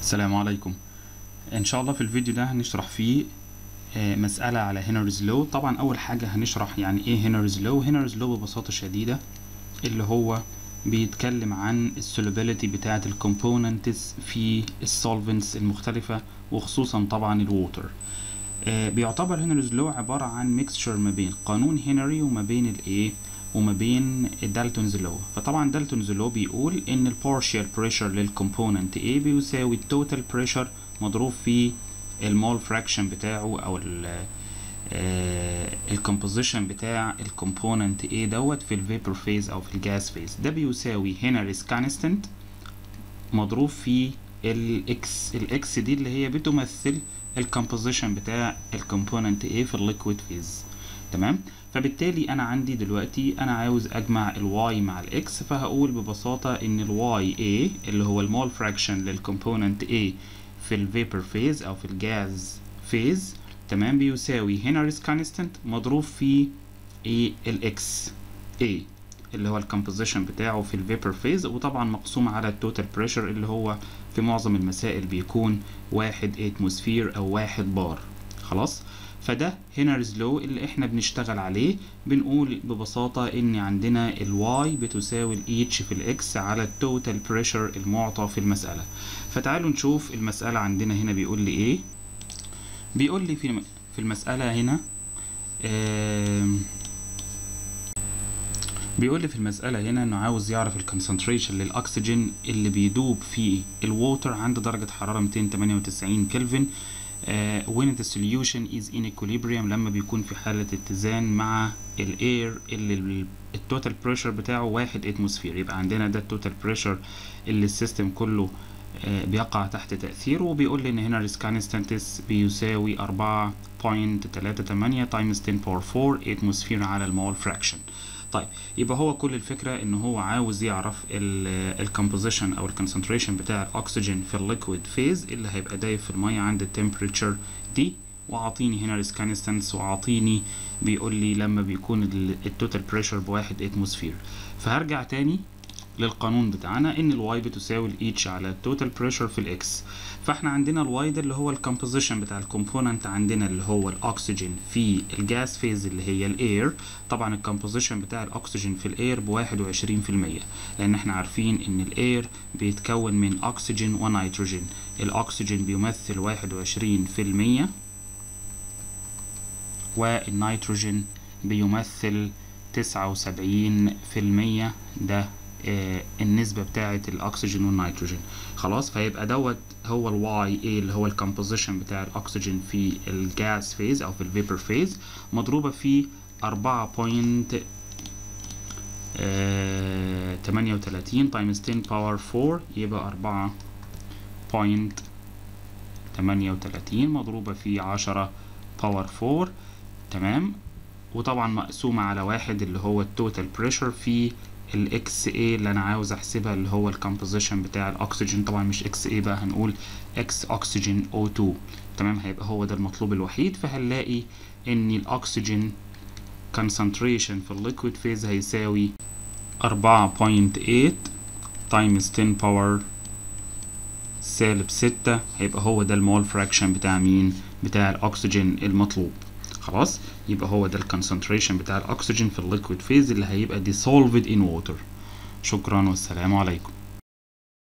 السلام عليكم ان شاء الله في الفيديو ده هنشرح فيه آه، مسألة على هنريز لو طبعا اول حاجة هنشرح يعني ايه هنريز لو هنريز لو ببساطة شديدة اللي هو بيتكلم عن السولوبيليتي بتاعة الكومبوننتس في السولفنتس المختلفة وخصوصا طبعا الووتر آه، بيعتبر هنريز لو عبارة عن ميكستشر ما بين قانون هنري وما بين الايه وما بين دالتونز لو فطبعا دالتونز لو بيقول ان البارشال بريشر للكومبوننت A بيساوي التوتال بريشر مضروب في المول فراكشن بتاعه او الكومبوزيشن بتاع الكومبوننت A دوت في الفيبر فيز او في الجاس فيز ده بيساوي هنريز كونستانت مضروب في الاكس الاكس دي اللي هي بتمثل الكومبوزيشن بتاع الكومبوننت A في الليكويد فيز تمام فبالتالي انا عندي دلوقتي انا عاوز اجمع الواي مع الاكس فهقول ببساطة ان الواي A اللي هو المول فراكشن للكومبوننت A في الفيبر فيز او في الجاز فيز تمام بيساوي هنريز كونستانت مضروب في ايه الاكس A اللي هو الكومبوزيشن بتاعه في الفيبر فيز وطبعا مقسوم على التوتال بريشر اللي هو في معظم المسائل بيكون واحد اتموسفير او واحد بار خلاص فده هنرز لو اللي احنا بنشتغل عليه بنقول ببساطة ان عندنا الواي بتساوي الاتش في الاكس على التوتال بريشر المعطى في المسألة فتعالوا نشوف المسألة عندنا هنا بيقول لي ايه بيقول لي في في المسألة هنا آم، بيقول لي في المسألة هنا انه عاوز يعرف الكونسنتريشن للأكسجين اللي بيدوب في الووتر عند درجة حرارة 298 كلفن uh, when the solution is in equilibrium لما بيكون في حالة اتزان مع الاير اللي التوتال بريشر بتاعه واحد اتموسفير يبقى عندنا ده التوتال بريشر اللي السيستم كله uh, بيقع تحت تأثيره وبيقول لي ان هنا ريسك كونستانتس بيساوي 4.38 تايمز 10 باور 4 اتموسفير على المول فراكشن طيب يبقى هو كل الفكرة ان هو عاوز يعرف الكومبوزيشن او الكونسنتريشن بتاع الاكسجين في الليكويد فيز اللي هيبقى دايب في المية عند التمبريتشر دي وعاطيني هنا ريسكانستنس وعاطيني بيقول لي لما بيكون التوتال بريشر بواحد اتموسفير فهرجع تاني للقانون بتاعنا ان الواي بتساوي الاتش على التوتال بريشر في الاكس فاحنا عندنا الواي ده اللي هو الكومبوزيشن بتاع الكومبوننت عندنا اللي هو الاكسجين في الجاس فيز اللي هي الاير طبعا الكومبوزيشن بتاع الاكسجين في الاير بواحد وعشرين في المية لان احنا عارفين ان الاير بيتكون من اكسجين ونيتروجين الاكسجين بيمثل واحد وعشرين في المية والنيتروجين بيمثل تسعة وسبعين في المية ده آه النسبة بتاعة الأكسجين والنيتروجين خلاص فيبقى دوت هو الواي اي اللي هو الكومبوزيشن بتاع الأكسجين في الجاس فيز أو في الفيبر فيز مضروبة في أربعة بوينت تمانية وتلاتين تايمز 10 باور فور يبقى أربعة بوينت تمانية وتلاتين مضروبة في عشرة باور فور تمام وطبعا مقسومة على واحد اللي هو التوتال بريشر في الاكس اي اللي انا عاوز احسبها اللي هو الكومبوزيشن بتاع الاكسجين طبعا مش اكس اي بقى هنقول اكس اكسجين او 2 تمام هيبقى هو ده المطلوب الوحيد فهنلاقي ان الاكسجين concentration في الليكويد فيز هيساوي 4.8 تايمز 10 باور سالب 6 هيبقى هو ده المول فراكشن بتاع مين بتاع الاكسجين المطلوب خلاص يبقى هو ده الكونسنتريشن بتاع الاكسجين في الليكويد فيز اللي هيبقى dissolved in water شكرا والسلام عليكم